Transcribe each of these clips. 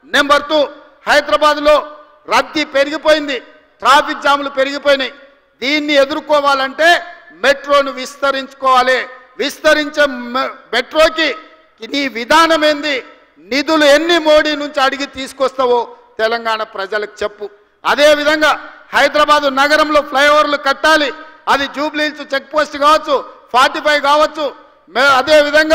number two హైదరాబాద్లో రద్దీ పెరిగిపోయింది ట్రాఫిక్ జాములు పెరిగిపోయినాయి దీన్ని ఎదుర్కోవాలంటే మెట్రోను విస్తరించుకోవాలి విస్తరించే మె- మెట్రోకి నీ విధానం ఏంది నిధులు ఎన్ని మోడీ నుంచి అడిగి తీసుకొస్తావో తెలంగాణ ప్రజలకు చెప్పు అదేవిధంగా హైదరాబాదు నగరంలో ఫ్లైఓవర్లు కట్టాలి అది జూబ్లీహిల్స్ చెక్ పోస్ట్ కావచ్చు ఫార్టీ ఫైవ్ కావచ్చు మే- అదేవిధంగా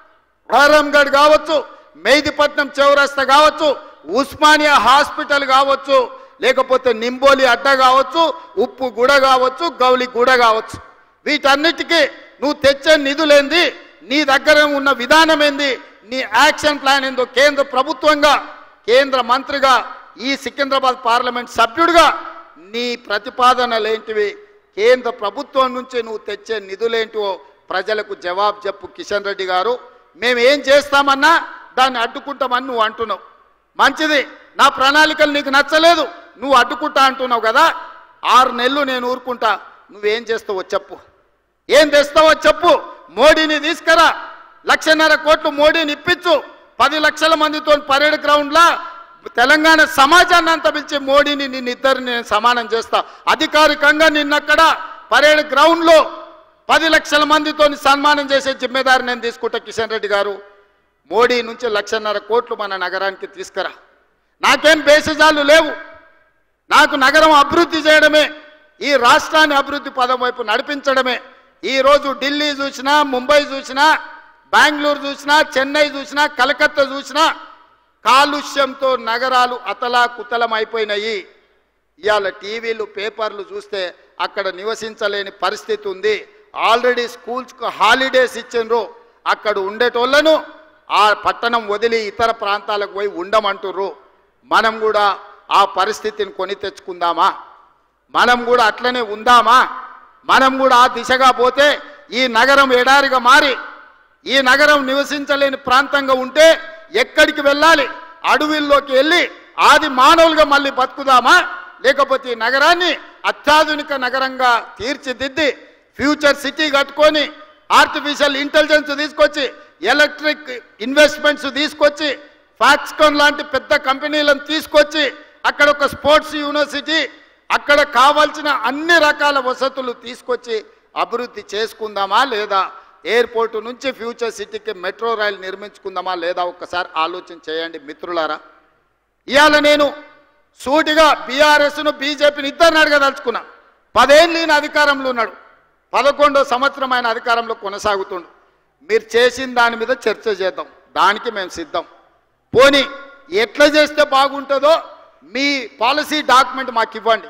ఆరంగఢ్ కావచ్చు మెహదీపట్నం చౌరస్తా కావచ్చు ఉస్మానియా హాస్పిటల్ కావచ్చు లేకపోతే నింబోలి అడ్డ కావచ్చు ఉప్పు గుడ కావచ్చు గౌలి గుడ కావచ్చు వీటన్నిటికీ నువ్వు తెచ్చే నిధులేంది నీ దగ్గర ఉన్న విధానం ఏంది నీ యాక్షన్ ప్లాన్ ఏందో కేంద్ర ప్రభుత్వంగా కేంద్ర మంత్రిగా ఈ సికింద్రాబాద్ పార్లమెంట్ సభ్యుడిగా నీ ప్రతిపాదనలేంటివి కేంద్ర ప్రభుత్వం నుంచి నువ్వు తెచ్చే నిధులేంటివో ప్రజలకు జవాబు చెప్పు కిషన్ రెడ్డి గారు మేము ఏం చేస్తామన్నా దాన్ని అడ్డుకుంటామని నువ్వు అంటున్నావు మంచిది నా ప్రణాళికలు నీకు నచ్చలేదు నువ్వు అడ్డుకుంటా అంటున్నావు కదా ఆరు నెలలు నేను ఊరుకుంటా నువ్వేం చేస్తావో చెప్పు ఏం తెస్తావో చెప్పు మోడీని తీసుకురా లక్షన్నర కోట్లు మోడీని ఇప్పించు పది లక్షల మందితో పరేడ్ గ్రౌండ్లా తెలంగాణ సమాజాన్ని అంతా పిలిచి మోడీని నిన్ను ఇద్దరిని నేను సమానం చేస్తా అధికారికంగా నిన్నక్కడ పరేడ్ గ్రౌండ్లో పది లక్షల మందితో సన్మానం చేసే జిమ్మేదారి నేను తీసుకుంటా కిషన్ రెడ్డి గారు మోడీ నుంచి లక్షన్నర కోట్లు మన నగరానికి తీసుకురా నాకేం బేసిజాలు లేవు నాకు నగరం అభివృద్ధి చేయడమే ఈ రాష్ట్రాన్ని అభివృద్ధి పదం వైపు నడిపించడమే ఈరోజు ఢిల్లీ చూసినా ముంబై చూసినా బెంగళూరు చూసినా చెన్నై చూసినా కలకత్తా చూసినా కాలుష్యంతో నగరాలు అతలా కుతలం అయిపోయినాయి ఇవాళ టీవీలు పేపర్లు చూస్తే అక్కడ నివసించలేని పరిస్థితి ఉంది ఆల్రెడీ స్కూల్స్కు హాలిడేస్ ఇచ్చిండ్రు అక్కడ ఉండేటోళ్ళను ఆ పట్టణం వదిలి ఇతర ప్రాంతాలకు పోయి ఉండమంటుర్రు మనం కూడా ఆ పరిస్థితిని కొని తెచ్చుకుందామా మనం కూడా అట్లనే ఉందామా మనం కూడా ఆ దిశగా పోతే ఈ నగరం ఎడారిగా మారి ఈ నగరం నివసించలేని ప్రాంతంగా ఉంటే ఎక్కడికి వెళ్ళాలి అడవుల్లోకి వెళ్ళి ఆది మానవులుగా మళ్ళీ బతుకుదామా లేకపోతే ఈ నగరాన్ని అత్యాధునిక నగరంగా తీర్చిదిద్ది ఫ్యూచర్ సిటీ కట్టుకొని ఆర్టిఫిషియల్ ఇంటెలిజెన్స్ తీసుకొచ్చి ఎలక్ట్రిక్ ఇన్వెస్ట్మెంట్స్ తీసుకొచ్చి ఫాక్స్కాన్ లాంటి పెద్ద కంపెనీలను తీసుకొచ్చి అక్కడ ఒక స్పోర్ట్స్ యూనివర్సిటీ అక్కడ కావాల్సిన అన్ని రకాల వసతులు తీసుకొచ్చి అభివృద్ధి చేసుకుందామా లేదా ఎయిర్పోర్ట్ నుంచి ఫ్యూచర్ సిటీకి మెట్రో రైలు నిర్మించుకుందామా లేదా ఒక్కసారి ఆలోచన చేయండి మిత్రులారా ఇవాళ నేను సూటిగా బీఆర్ఎస్ను బీజేపీని ఇద్దరిని అడగదలుచుకున్నా పదేళ్ళు ఈయన అధికారంలో ఉన్నాడు పదకొండో సంవత్సరం ఆయన అధికారంలో కొనసాగుతుండు మీరు చేసిన దాని మీద చర్చ చేద్దాం దానికి మేము సిద్ధం పోనీ ఎట్లా చేస్తే బాగుంటుందో మీ పాలసీ డాక్యుమెంట్ మాకు ఇవ్వండి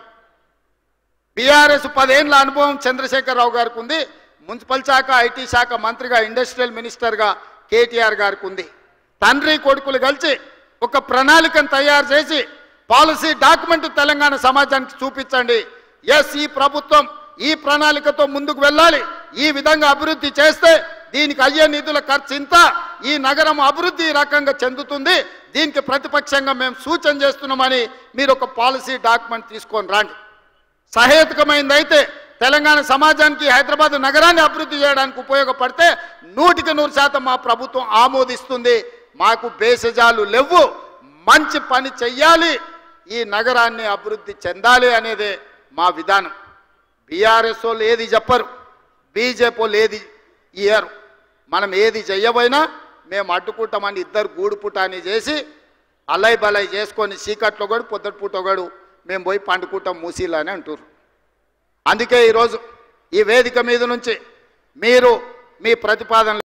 బీఆర్ఎస్ పదేళ్ల అనుభవం చంద్రశేఖరరావు గారికి ఉంది మున్సిపల్ శాఖ ఐటీ శాఖ మంత్రిగా ఇండస్ట్రియల్ మినిస్టర్గా కేటీఆర్ గారికి ఉంది తండ్రి కొడుకులు కలిసి ఒక ప్రణాళికను తయారు చేసి పాలసీ డాక్యుమెంట్ తెలంగాణ సమాజానికి చూపించండి ఎస్ ఈ ప్రభుత్వం ఈ ప్రణాళికతో ముందుకు వెళ్ళాలి ఈ విధంగా అభివృద్ధి చేస్తే దీనికి అయ్యే నిధుల ఖర్చు ఇంత ఈ నగరం అభివృద్ధి ఈ రకంగా చెందుతుంది దీనికి ప్రతిపక్షంగా మేము సూచన చేస్తున్నామని మీరు ఒక పాలసీ డాక్యుమెంట్ తీసుకొని రండి సహేతుకమైంది అయితే తెలంగాణ సమాజానికి హైదరాబాద్ నగరాన్ని అభివృద్ధి చేయడానికి ఉపయోగపడితే నూటికి నూరు శాతం మా ప్రభుత్వం ఆమోదిస్తుంది మాకు బేసజాలు లేవు మంచి పని చెయ్యాలి ఈ నగరాన్ని అభివృద్ధి చెందాలి అనేదే మా విధానం బీఆర్ఎస్ వాళ్ళు ఏది చెప్పరు బీజేపీ వాళ్ళు ఏది ఇయ్యరు మనం ఏది చెయ్యబోయినా మేము అడ్డుకుంటామని ఇద్దరు గూడు పుటాని చేసి అలై బలై చేసుకొని చీకట్లో కూడా పొద్దుటి పూట ఒకడు మేము పోయి పండుకుంటాం మూసీలు అని అంటారు అందుకే ఈరోజు ఈ వేదిక మీద నుంచి మీరు మీ ప్రతిపాదనలు